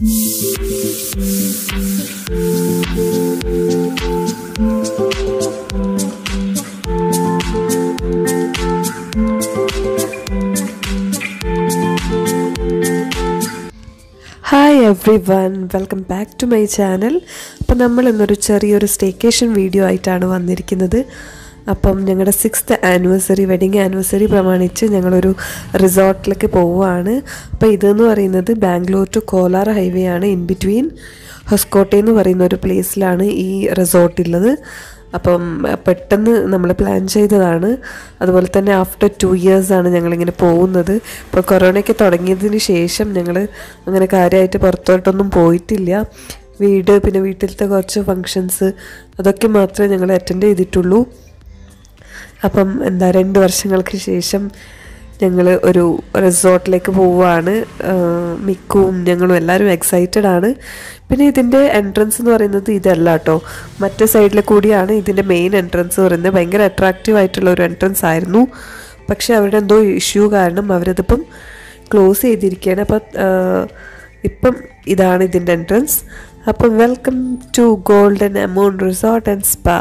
Hi every one welcome back to my channel അപ്പം നമ്മൾ ഇന്നൊരു ചെറിയൊരു സ്റ്റേക്കേഷൻ വീഡിയോ ആയിട്ടാണ് വന്നിരിക്കുന്നത് അപ്പം ഞങ്ങളുടെ സിക്സ്ത് ആനിവേഴ്സറി വെഡിങ് ആനിവേഴ്സറി പ്രമാണിച്ച് ഞങ്ങളൊരു റിസോർട്ടിലേക്ക് പോവുകയാണ് അപ്പോൾ ഇതെന്ന് പറയുന്നത് ബാംഗ്ലൂർ ടു കോലാർ ഹൈവേ ആണ് ഇൻ ബിറ്റ്വീൻ ഹൊസ്കോട്ടെ എന്ന് പറയുന്ന ഒരു പ്ലേസിലാണ് ഈ റിസോർട്ട് ഉള്ളത് അപ്പം പെട്ടെന്ന് നമ്മൾ പ്ലാൻ ചെയ്തതാണ് അതുപോലെ തന്നെ ആഫ്റ്റർ ടു ഇയേഴ്സാണ് ഞങ്ങളിങ്ങനെ പോകുന്നത് ഇപ്പോൾ കൊറോണയ്ക്ക് തുടങ്ങിയതിന് ശേഷം ഞങ്ങൾ അങ്ങനെ കാര്യമായിട്ട് പുറത്തോട്ടൊന്നും പോയിട്ടില്ല വീട് പിന്നെ വീട്ടിലത്തെ കുറച്ച് ഫങ്ഷൻസ് അതൊക്കെ മാത്രമേ ഞങ്ങൾ അറ്റൻഡ് ചെയ്തിട്ടുള്ളൂ അപ്പം എന്താ രണ്ട് വർഷങ്ങൾക്ക് ശേഷം ഞങ്ങൾ ഒരു റിസോർട്ടിലേക്ക് പോവുകയാണ് മിക്കും ഞങ്ങളും എല്ലാവരും എക്സൈറ്റഡ് ആണ് പിന്നെ ഇതിൻ്റെ എൻട്രൻസ് എന്ന് പറയുന്നത് ഇതല്ല കേട്ടോ മറ്റേ സൈഡിൽ കൂടിയാണ് ഇതിൻ്റെ മെയിൻ എൻട്രൻസ് പറയുന്നത് ഭയങ്കര അട്രാക്റ്റീവ് ആയിട്ടുള്ള ഒരു എൻട്രൻസ് ആയിരുന്നു പക്ഷേ അവരുടെ എന്തോ ഇഷ്യൂ കാരണം അവരതിപ്പം ക്ലോസ് ചെയ്തിരിക്കുകയാണ് അപ്പം ഇപ്പം ഇതാണ് ഇതിൻ്റെ എൻട്രൻസ് അപ്പം welcome to golden Amun resort and spa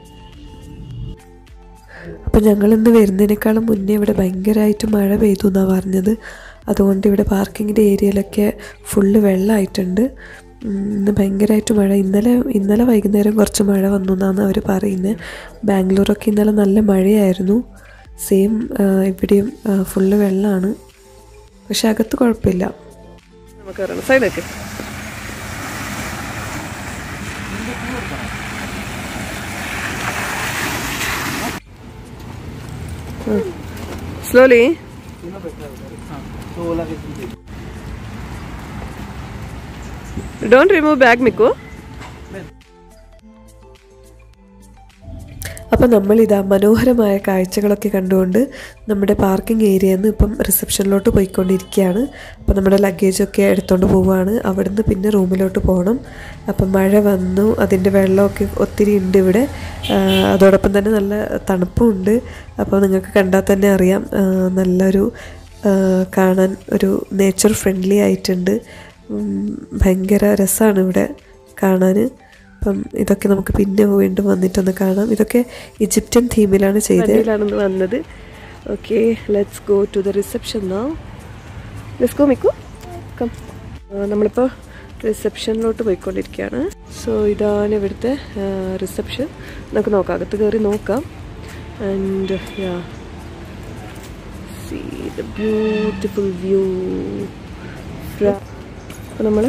അപ്പോൾ ഞങ്ങളിന്ന് വരുന്നതിനേക്കാളും മുന്നേ ഇവിടെ ഭയങ്കരമായിട്ട് മഴ പെയ്തു എന്നാണ് പറഞ്ഞത് അതുകൊണ്ട് ഇവിടെ പാർക്കിങ്ങിൻ്റെ ഏരിയയിലൊക്കെ ഫുള്ള് വെള്ളമായിട്ടുണ്ട് ഇന്ന് ഭയങ്കരമായിട്ട് മഴ ഇന്നലെ ഇന്നലെ വൈകുന്നേരം കുറച്ച് മഴ വന്നു എന്നാണ് അവർ പറയുന്നത് ബാംഗ്ലൂരൊക്കെ ഇന്നലെ നല്ല മഴയായിരുന്നു സെയിം ഇവിടെയും ഫുള്ള് വെള്ളമാണ് പക്ഷെ അകത്ത് കുഴപ്പമില്ല നമുക്ക് പറയണം സൈഡൊക്കെ സ്ലോലി ഡോണ്ട് റിമൂവ് ബാഗ് മിക്കോ അപ്പം നമ്മളിതാ മനോഹരമായ കാഴ്ചകളൊക്കെ കണ്ടുകൊണ്ട് നമ്മുടെ പാർക്കിംഗ് ഏരിയയിൽ നിന്ന് ഇപ്പം റിസപ്ഷനിലോട്ട് പോയിക്കൊണ്ടിരിക്കുകയാണ് അപ്പം നമ്മുടെ ലഗേജൊക്കെ എടുത്തുകൊണ്ട് പോവുകയാണ് അവിടുന്ന് പിന്നെ റൂമിലോട്ട് പോകണം അപ്പം മഴ വന്നു അതിൻ്റെ വെള്ളമൊക്കെ ഒത്തിരി ഉണ്ട് ഇവിടെ അതോടൊപ്പം തന്നെ നല്ല തണുപ്പും അപ്പോൾ നിങ്ങൾക്ക് കണ്ടാൽ തന്നെ അറിയാം നല്ലൊരു കാണാൻ ഒരു നേച്ചർ ഫ്രണ്ട്ലി ആയിട്ടുണ്ട് ഭയങ്കര രസമാണ് ഇവിടെ കാണാൻ അപ്പം ഇതൊക്കെ നമുക്ക് പിന്നെ വീണ്ടും വന്നിട്ടൊന്ന് കാണാം ഇതൊക്കെ ഈജിപ്ഷ്യൻ തീമിലാണ് ചെയ്തത് വന്നത് okay let's go to the reception നാ ലെറ്റ്സ് ഗോ മിക്കു കം നമ്മളിപ്പോൾ റിസപ്ഷനിലോട്ട് പോയിക്കൊണ്ടിരിക്കുകയാണ് സോ ഇതാണ് ഇവിടുത്തെ റിസപ്ഷൻ നമുക്ക് നോക്കാം അകത്ത് കയറി നോക്കാം and yeah see the beautiful view അപ്പോൾ നമ്മൾ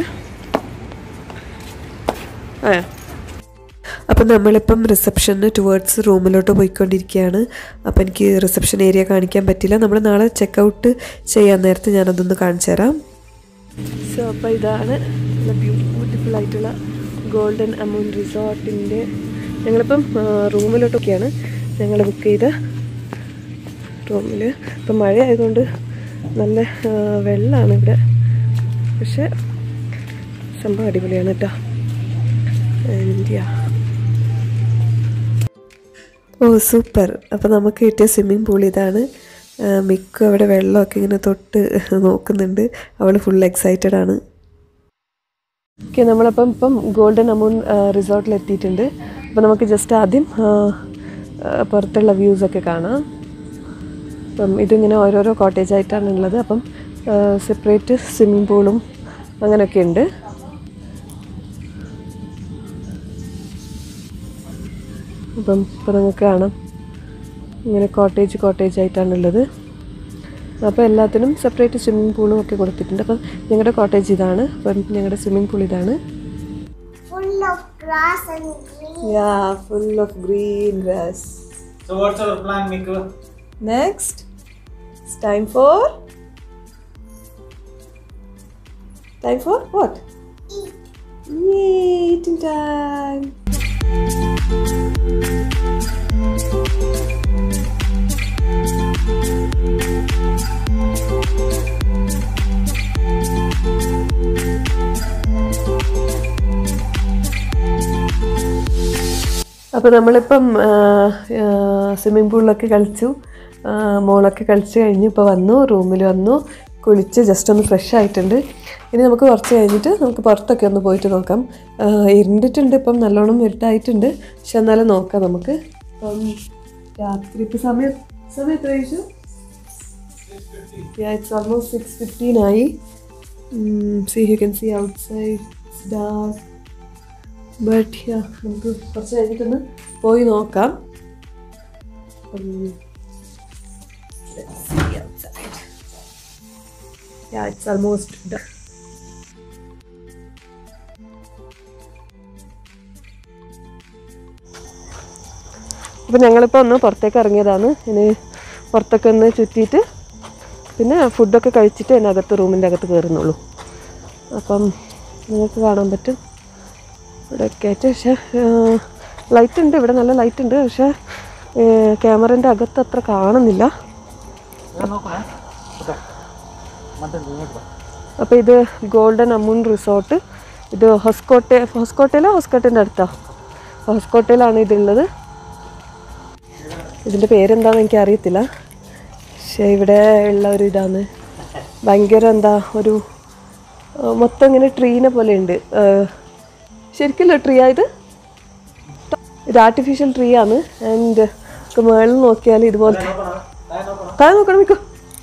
ആ അപ്പം നമ്മളിപ്പം റിസപ്ഷന് ടുവേർഡ്സ് റൂമിലോട്ട് പോയിക്കൊണ്ടിരിക്കുകയാണ് അപ്പം എനിക്ക് റിസപ്ഷൻ ഏരിയ കാണിക്കാൻ പറ്റില്ല നമ്മൾ നാളെ ചെക്കൗട്ട് ചെയ്യാൻ നേരത്ത് ഞാനതൊന്ന് കാണിച്ചു തരാം സോ അപ്പോൾ ഇതാണ് നല്ല ബ്യൂട്ടിഫുൾ ആയിട്ടുള്ള ഗോൾഡൻ അമൂൺ റിസോർട്ടിൻ്റെ ഞങ്ങളിപ്പം റൂമിലോട്ടൊക്കെയാണ് ഞങ്ങൾ ബുക്ക് ചെയ്ത റൂമിൽ ഇപ്പം മഴ ആയതുകൊണ്ട് നല്ല വെള്ളമാണ് ഇവിടെ പക്ഷെ സംഭവം അടിപൊളിയാണ് കേട്ടോ ഇന്ത്യ ഓ സൂപ്പർ അപ്പോൾ നമുക്ക് കിട്ടിയ സ്വിമ്മിംഗ് പൂൾ ഇതാണ് മിക്ക അവിടെ വെള്ളമൊക്കെ ഇങ്ങനെ തൊട്ട് നോക്കുന്നുണ്ട് അവൾ ഫുൾ എക്സൈറ്റഡ് ആണ് ഓക്കെ നമ്മളപ്പം ഇപ്പം ഗോൾഡൻ അമൂൺ റിസോർട്ടിൽ എത്തിയിട്ടുണ്ട് അപ്പോൾ നമുക്ക് ജസ്റ്റ് ആദ്യം പുറത്തുള്ള വ്യൂസൊക്കെ കാണാം അപ്പം ഇതിങ്ങനെ ഓരോരോ കോട്ടേജ് ആയിട്ടാണ് ഉള്ളത് അപ്പം സെപ്പറേറ്റ് സ്വിമ്മിംഗ് പൂളും അങ്ങനെയൊക്കെ ഉണ്ട് അപ്പം ഇപ്പം നിങ്ങൾക്ക് കാണാം ഇങ്ങനെ കോട്ടേജ് കോട്ടേജ് ആയിട്ടാണുള്ളത് അപ്പോൾ എല്ലാത്തിനും സെപ്പറേറ്റ് സ്വിമ്മിംഗ് പൂളും ഒക്കെ കൊടുത്തിട്ടുണ്ട് അപ്പം ഞങ്ങളുടെ കോട്ടേജ് ഇതാണ് അപ്പം ഞങ്ങളുടെ സ്വിമ്മിംഗ് പൂൾ ഇതാണ് full of grass and green. Yeah full of green grass So what's our plan, Miku? Next it's time for time for what eating time അപ്പോൾ നമ്മളിപ്പം സ്വിമ്മിംഗ് പൂളിലൊക്കെ കളിച്ചു ആ, മോളൊക്കെ കളിച്ച് കഴിഞ്ഞ് ഇപ്പോൾ വന്നു റൂമിൽ വന്നു കുളിച്ച് ജസ്റ്റ് ഒന്ന് ഫ്രഷ് ആയിട്ടുണ്ട് ഇനി നമുക്ക് കുറച്ച് കഴിഞ്ഞിട്ട് നമുക്ക് പുറത്തൊക്കെ ഒന്ന് പോയിട്ട് നോക്കാം ആ, ഇരുണ്ടിട്ടുണ്ട് ഇപ്പം നല്ലോണം ഇരുട്ടായിട്ടുണ്ട് പക്ഷെ എന്നാലും നോക്കാം നമുക്ക് ഇപ്പം രാത്രി ഇപ്പം സമയം സമയം എത്ര കഴിച്ചു Yeah, it's almost 6.15 ആയി see you can see outside dark but yeah നമുക്ക് കുറച്ച് കഴിഞ്ഞിട്ടൊന്ന് പോയി നോക്കാം Um, let's see outside. Yeah, it's almost done. അപ്പം ഞങ്ങളിപ്പോൾ ഒന്ന് പുറത്തേക്ക് ഇറങ്ങിയതാണ് ഇനി പുറത്തൊക്കെ ഒന്ന് ചുറ്റിയിട്ട് പിന്നെ ഫുഡൊക്കെ കഴിച്ചിട്ട് അതിനകത്ത് റൂമിൻ്റെ അകത്ത് കയറുന്നുള്ളൂ അപ്പം നിങ്ങൾക്ക് കാണാൻ പറ്റും ഇവിടെയൊക്കെ ആയിട്ട് പക്ഷേ ലൈറ്റ് ഉണ്ട് ഇവിടെ നല്ല ലൈറ്റ് ഉണ്ട് പക്ഷേ ക്യാമറേൻ്റെ അകത്ത് അത്ര കാണുന്നില്ല അപ്പോൾ ഇത് ഗോൾഡൻ അമൂൺ റിസോർട്ട് ഇത് ഹൊസ്കോട്ടെ ഹൊസ്കോട്ടയിലോ ഹൊസ്കോട്ടിൻ്റെ അടുത്താ ഹൊസ്കോട്ടയിലാണ് ഇതുള്ളത് ഇതിൻ്റെ പേരെന്താണെന്ന് എനിക്ക് അറിയത്തില്ല പക്ഷേ ഇവിടെ ഉള്ള ഒരു ഇതാണ് ഭയങ്കര എന്താ ഒരു ആ, മൊത്തം ഇങ്ങനെ ട്രീനെ പോലെ ഉണ്ട് ശരിക്കുള്ള ട്രീ ആയത് ഇത് ആർട്ടിഫിഷ്യൽ ട്രീ ആണ് ആൻഡ് മേളിൽ നോക്കിയാൽ ഇതുപോലത്തെ താഴെ നോക്കണം മിക്കോ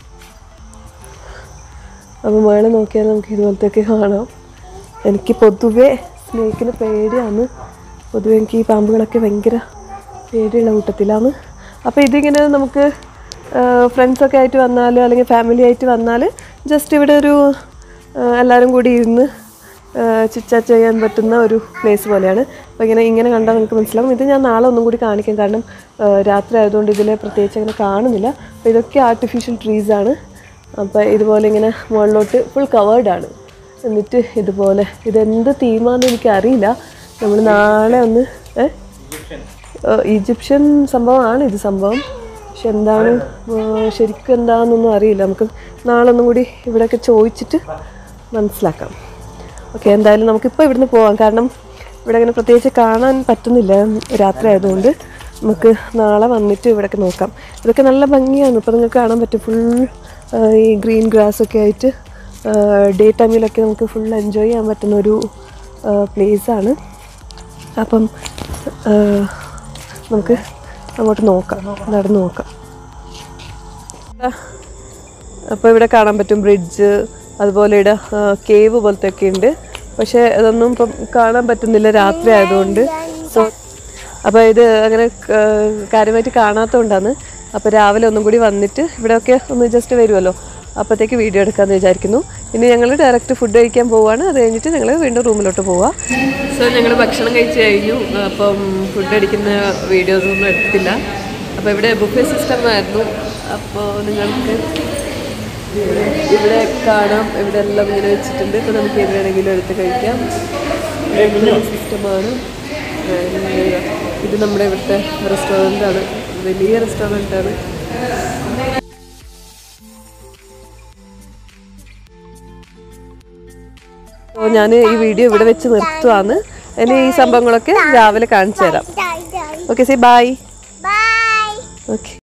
അപ്പോൾ മേളിൽ നോക്കിയാൽ നമുക്ക് ഇതുപോലത്തെയൊക്കെ കാണാം എനിക്ക് പൊതുവേ സ്നേക്കിന് പേടിയാണ് പൊതുവെ എനിക്ക് ഈ പാമ്പുകളൊക്കെ ഭയങ്കര പേടിയുള്ള കൂട്ടത്തിലാണ് അപ്പോൾ ഇതിങ്ങനെ നമുക്ക് ഫ്രണ്ട്സൊക്കെ ആയിട്ട് വന്നാൽ അല്ലെങ്കിൽ ഫാമിലി ആയിട്ട് വന്നാൽ ജസ്റ്റ് ഇവിടെ ഒരു ആ, എല്ലാവരും കൂടി ഇരുന്ന് ചിറ്റാറ്റ് ചെയ്യാൻ പറ്റുന്ന ഒരു പ്ലേസ് പോലെയാണ് അപ്പോൾ ഇങ്ങനെ ഇങ്ങനെ കണ്ടാൽ നമുക്ക് മനസ്സിലാവും ഇത് ഞാൻ നാളെ ഒന്നും കൂടി കാണിക്കാം കാരണം ആ, രാത്രി ആയതുകൊണ്ട് ഇതിൽ പ്രത്യേകിച്ച് അങ്ങനെ കാണുന്നില്ല അപ്പോൾ ഇതൊക്കെ ആർട്ടിഫിഷ്യൽ ട്രീസാണ് അപ്പോൾ ഇതുപോലെ ഇങ്ങനെ മുകളിലോട്ട് ഫുൾ കവേർഡാണ് എന്നിട്ട് ഇതുപോലെ ഇതെന്ത് തീമാന്ന് എനിക്കറിയില്ല നമ്മൾ നാളെ ഒന്ന് ഏ ഏഹ് ഈജിപ്ഷ്യൻ സംഭവമാണ് ഇത് സംഭവം പക്ഷെ എന്താണ് ഏഹ് ശരിക്കും എന്താണെന്നൊന്നും അറിയില്ല നമുക്ക് നാളെ ഒന്നും കൂടി ഇവിടെയൊക്കെ ചോദിച്ചിട്ട് മനസ്സിലാക്കാം ഓക്കെ എന്തായാലും നമുക്കിപ്പോൾ ഇവിടുന്ന് പോവാം കാരണം ഇവിടെ അങ്ങനെ പ്രത്യേകിച്ച് കാണാൻ പറ്റുന്നില്ല രാത്രി ആയതുകൊണ്ട് നമുക്ക് നാളെ വന്നിട്ട് ഇവിടെയൊക്കെ നോക്കാം ഇതൊക്കെ നല്ല ഭംഗിയാണ് ഇപ്പോൾ നിങ്ങൾക്ക് കാണാൻ പറ്റും ഫുൾ ഈ ഗ്രീൻ ഗ്രാസ് ഒക്കെ ആയിട്ട് ഡേ ടൈമിലൊക്കെ നമുക്ക് ഫുൾ എൻജോയ് ചെയ്യാൻ പറ്റുന്ന ഒരു പ്ലേസാണ് അപ്പം ആ, നമുക്ക് അങ്ങോട്ട് നോക്കാം നടന്ന് നോക്കാം അപ്പോൾ ഇവിടെ കാണാൻ പറ്റും ബ്രിഡ്ജ് അതുപോലെ ഇവിടെ കേവ് പോലത്തെ ഒക്കെ ഉണ്ട് പക്ഷേ അതൊന്നും ഇപ്പം കാണാൻ പറ്റുന്നില്ല രാത്രി ആയതുകൊണ്ട് സോ അപ്പോൾ ഇത് അങ്ങനെ ആ, കാര്യമായിട്ട് കാണാത്തതുകൊണ്ടാണ് അപ്പോൾ രാവിലെ ഒന്നും കൂടി വന്നിട്ട് ഇവിടെയൊക്കെ ഒന്ന് ജസ്റ്റ് വരുമല്ലോ അപ്പോഴത്തേക്ക് വീഡിയോ എടുക്കാമെന്ന് വിചാരിക്കുന്നു ഇനി ഞങ്ങൾ ഡയറക്റ്റ് ഫുഡ് കഴിക്കാൻ പോവുകയാണ് അത് കഴിഞ്ഞിട്ട് ഞങ്ങൾ വീണ്ടും റൂമിലോട്ട് പോവാം സോ ഞങ്ങൾ ഭക്ഷണം കഴിച്ച് കഴിഞ്ഞു അപ്പം ഫുഡ് അടിക്കുന്ന വീഡിയോസ് ഒന്നും എടുത്തില്ല അപ്പോൾ ഇവിടെ ബുഫേ സിസ്റ്റം ആയിരുന്നു അപ്പോൾ നിങ്ങൾക്ക് ഇവിടെ കാണാം ഇവിടെ എല്ലാം ഇങ്ങനെ വെച്ചിട്ടുണ്ട് ഇപ്പോൾ നമുക്ക് ഇത് വേണമെങ്കിലും എടുത്ത് കഴിക്കാം സിസ്റ്റമാണ് ഇത് നമ്മുടെ ഇവിടുത്തെ റെസ്റ്റോറൻ്റാണ് വലിയ റെസ്റ്റോറൻ്റാണ് അപ്പോൾ ഞാൻ ഈ വീഡിയോ ഇവിടെ വെച്ച് നിർത്തുവാണ് ഇനി ഈ സംഭവങ്ങളൊക്കെ രാവിലെ കാണിച്ചു തരാം Die, die. Okay see bye Bye. Okay